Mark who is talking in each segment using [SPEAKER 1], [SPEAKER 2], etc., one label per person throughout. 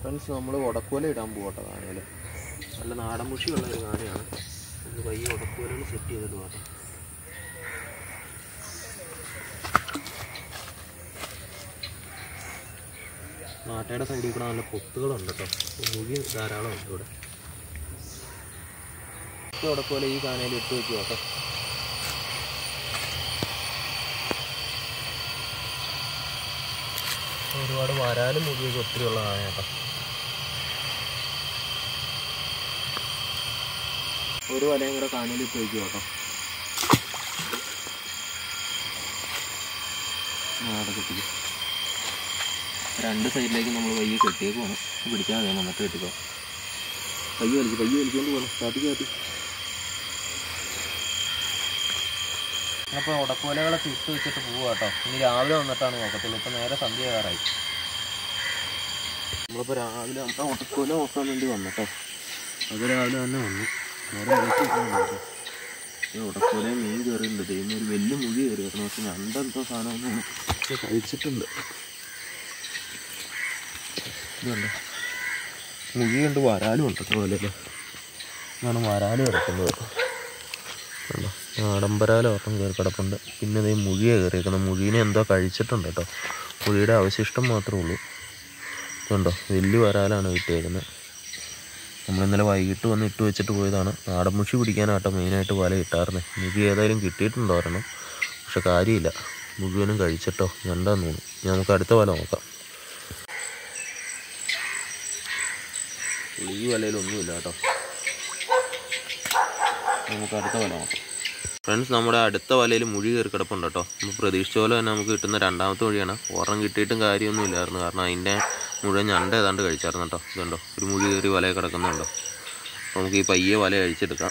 [SPEAKER 1] friends നമ്മൾ ഉടക്കുവല ഇടാൻ പോകട്ടെ കാനയിൽ നല്ല നാടൻ മുഷിയുള്ള ഒരു കാനയാണ് ഒന്ന് പയ്യെ ഉടക്കുവലകൾ സെറ്റ് ചെയ്തിട്ട് പോകട്ടെ നാട്ടയുടെ സൈഡിൽ കൂടെ നല്ല പൊത്തുകളുണ്ട് കേട്ടോ മുഴി ധാരാളം ഉണ്ട് ഇവിടെ ഉടക്കുവല ഈ കാനയിൽ ഇട്ട് വെക്കുക കേട്ടോ ഒരുപാട് വരാലും മുടിയൊക്കെ ഒത്തിരി ഉള്ളതാണ് കേട്ടോ ഒരു വലയും കൂടെ കാനയിൽ ഇട്ട് വയ്ക്കുക കേട്ടോ അവിടെ കെട്ടിക്കും രണ്ട് സൈഡിലേക്ക് നമ്മൾ പയ്യെ കെട്ടിയേക്ക് പോകണം പിടിച്ചാൽ മതി വന്നിട്ട് കെട്ടിക്കോ പയ്യെ വലിച്ച് പയ്യെ വലിച്ചുകൊണ്ട് പോകണം കാട്ടിക്ക് കാട്ടി അപ്പോൾ ഉടക്കുവലകളൊക്കെ ഇട്ട് വെച്ചിട്ട് പോവുക കേട്ടോ ഇനി രാവിലെ വന്നിട്ടാണ് നോക്കത്തുള്ളൂ ഇപ്പം നേരെ സന്ധ്യ ആകാറായി നമ്മളിപ്പോൾ രാവിലെ നമ്മുടെ ഉടക്കുവല നോക്കാൻ വേണ്ടി വന്നട്ടോ അത് രാവിലെ തന്നെ വന്നു നേരെ വിളിച്ചിട്ട് ഈ ഉടക്കുവലയും മീൻ കയറിയിട്ടുണ്ട് ദൈവം ഒരു വലിയ മുഴി കയറിയിരുന്നു പക്ഷെ ഞണ്ടെന്തോ സാധനം കഴിച്ചിട്ടുണ്ട് ഇതുണ്ട് മുഴി കൊണ്ട് വരാലും ഉണ്ട് അതുപോലെ ഇതാണ് വരാല് കിടക്കുന്നത് കണ്ടോ നാടമ്പരാല ഓട്ടം കയറി കിടപ്പുണ്ട് പിന്നെ ഇതേ മുഴിയെ കയറിയേക്കുന്നത് മുഴീനെ എന്തോ കഴിച്ചിട്ടുണ്ട് കേട്ടോ മുഴിയുടെ അവശിഷ്ടം മാത്രമേ ഉള്ളൂ കണ്ടോ വലിയ വരാലാണ് കിട്ടിയേക്കുന്നത് നമ്മൾ ഇന്നലെ വൈകിട്ട് വന്ന് ഇട്ട് വെച്ചിട്ട് പോയതാണ് നാടൻ മുഷി പിടിക്കാനാട്ടോ മെയിനായിട്ട് വല ഇട്ടാറുന്നത് മുഴി ഏതായാലും കിട്ടിയിട്ടുണ്ട് ഒരെണ്ണം പക്ഷെ കാര്യമില്ല മുഴുവനും കഴിച്ചിട്ടോ ഞണ്ടാന്ന് തോന്നുന്നു ഇനി നമുക്ക് അടുത്ത വല നോക്കാം ഈ വലയിലൊന്നുമില്ല കേട്ടോ നമുക്ക് അടുത്ത വല നോക്കാം ഫ്രണ്ട്സ് നമ്മുടെ അടുത്ത വലയിൽ മുഴി കയറി കിടപ്പുണ്ട് കേട്ടോ നമ്മൾ പ്രതീക്ഷിച്ച പോലെ തന്നെ നമുക്ക് കിട്ടുന്ന രണ്ടാമത്തെ വഴിയാണ് ഒരെണ്ണം കിട്ടിയിട്ടും കാര്യമൊന്നും ഇല്ലായിരുന്നു കാരണം അതിൻ്റെ മുഴുവൻ ഞണ്ട ഏതാണ്ട് കഴിച്ചായിരുന്നു കേട്ടോ ഇതുണ്ടോ ഒരു മുഴി കയറി വല കിടക്കുന്നുണ്ടോ അപ്പോൾ നമുക്ക് ഈ പയ്യെ വല അഴിച്ചെടുക്കാം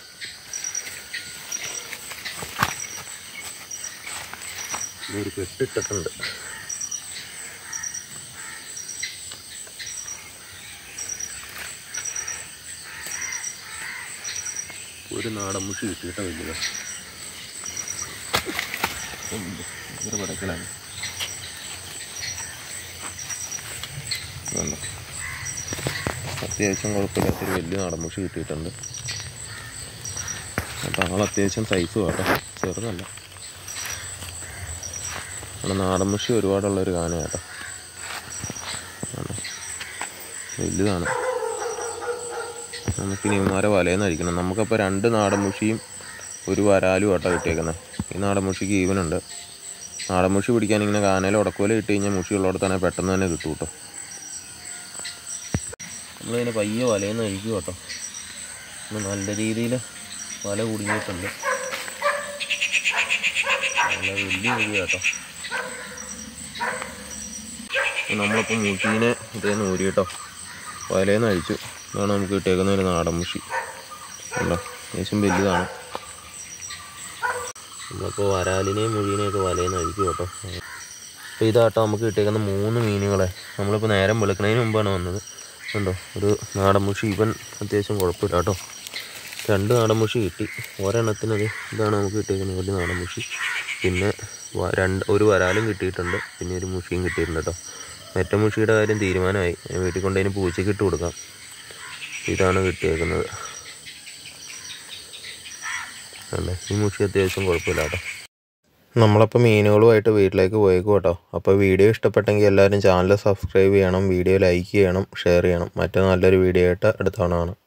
[SPEAKER 1] ഒരു കെട്ടിട്ടിട്ടുണ്ട് ഒരു നാടൻ മുഷി കിട്ടിയിട്ട വലിയത് ഒരു പടക്കലാണ് വേണ്ട അത്യാവശ്യം കുഴപ്പമില്ലാത്തൊരു വലിയ നാടൻ മുഷി കിട്ടിയിട്ടുണ്ട് അപ്പം ആൾ അത്യാവശ്യം സൈസ് വേട്ടോ ചെറുതല്ല നമ്മുടെ നാടൻ മുഷി ഒരുപാടുള്ളൊരു കാന കേട്ടോ വലുതാണ് നമുക്കിനി ഇവന്മാരെ വലയെന്ന് അടിക്കണം നമുക്കപ്പോൾ രണ്ട് നാടൻ മുഷിയും ഒരു വരാലും ആട്ടോ കിട്ടിയേക്കുന്നത് ഈ നാടൻ മുഷിക്ക് ഈവനുണ്ട് നാടൻ മുഷി പിടിക്കാൻ ഇങ്ങനെ കാനയിൽ ഉടക്കോല ഇട്ട് കഴിഞ്ഞാൽ മുഷി ഉള്ളിടത്ത് തന്നെ പെട്ടെന്ന് തന്നെ കിട്ടും കേട്ടോ നമ്മളിങ്ങനെ പയ്യെ വലയെന്ന് അഴിക്കും കേട്ടോ ഒന്ന് നല്ല രീതിയിൽ വല കുടുങ്ങിയിട്ടുണ്ട് നല്ല വലിയ മുഴി കേട്ടോ നമ്മളിപ്പോൾ മുഷീനെ ഇതേന്ന് ഊരി കേട്ടോ വലയെന്ന് അഴിച്ചു ഇതാണ് നമുക്ക് കിട്ടിയേക്കുന്ന ഒരു നാടൻ മുഷി ഉണ്ടോ ഏകദേശം വലുതാണ് നമ്മളിപ്പോൾ വരാലിനെയും മുഴീനെയൊക്കെ വലയെന്ന് അഴിക്കും കേട്ടോ അപ്പോൾ ഇതാട്ടോ നമുക്ക് കിട്ടിയേക്കുന്ന മൂന്ന് മീനുകളെ നമ്മളിപ്പോൾ നേരം വെളുക്കുന്നതിന് മുമ്പാണ് വന്നത് ഉണ്ടോ ഒരു നാടൻ മുഷി ഇവൻ അത്യാവശ്യം കുഴപ്പമില്ല കേട്ടോ രണ്ട് നാടൻ മുഷി കിട്ടി ഒരെണ്ണത്തിനത് ഇതാണ് നമുക്ക് കിട്ടിയേക്കുന്ന ഒരു നാടൻ മുഷി പിന്നെ വ- രണ്ട് ഒരു വരാലും കിട്ടിയിട്ടുണ്ട് പിന്നെ ഒരു മുഷിയും കിട്ടിയിട്ടുണ്ട് കേട്ടോ മറ്റേ മുഷിയുടെ കാര്യം തീരുമാനമായി ഞാൻ വീട്ടിൽ കൊണ്ടതിന് പൂച്ചയ്ക്ക് ഇട്ട് കൊടുക്കാം ഇതാണ് കിട്ടിയേക്കുന്നത് അല്ലേ ഈ മുഷി അത്യാവശ്യം കുഴപ്പമില്ല കേട്ടോ നമ്മളപ്പോൾ മീനുകളുമായിട്ട് വീട്ടിലേക്ക് പോയേക്കും കേട്ടോ അപ്പോൾ വീഡിയോ ഇഷ്ടപ്പെട്ടെങ്കിൽ എല്ലാവരും ചാനൽ സബ്സ്ക്രൈബ് ചെയ്യണം വീഡിയോ ലൈക്ക് ചെയ്യണം ഷെയർ ചെയ്യണം മറ്റേ നല്ലൊരു വീഡിയോ ആയിട്ട് അടുത്ത തവണ കാണാം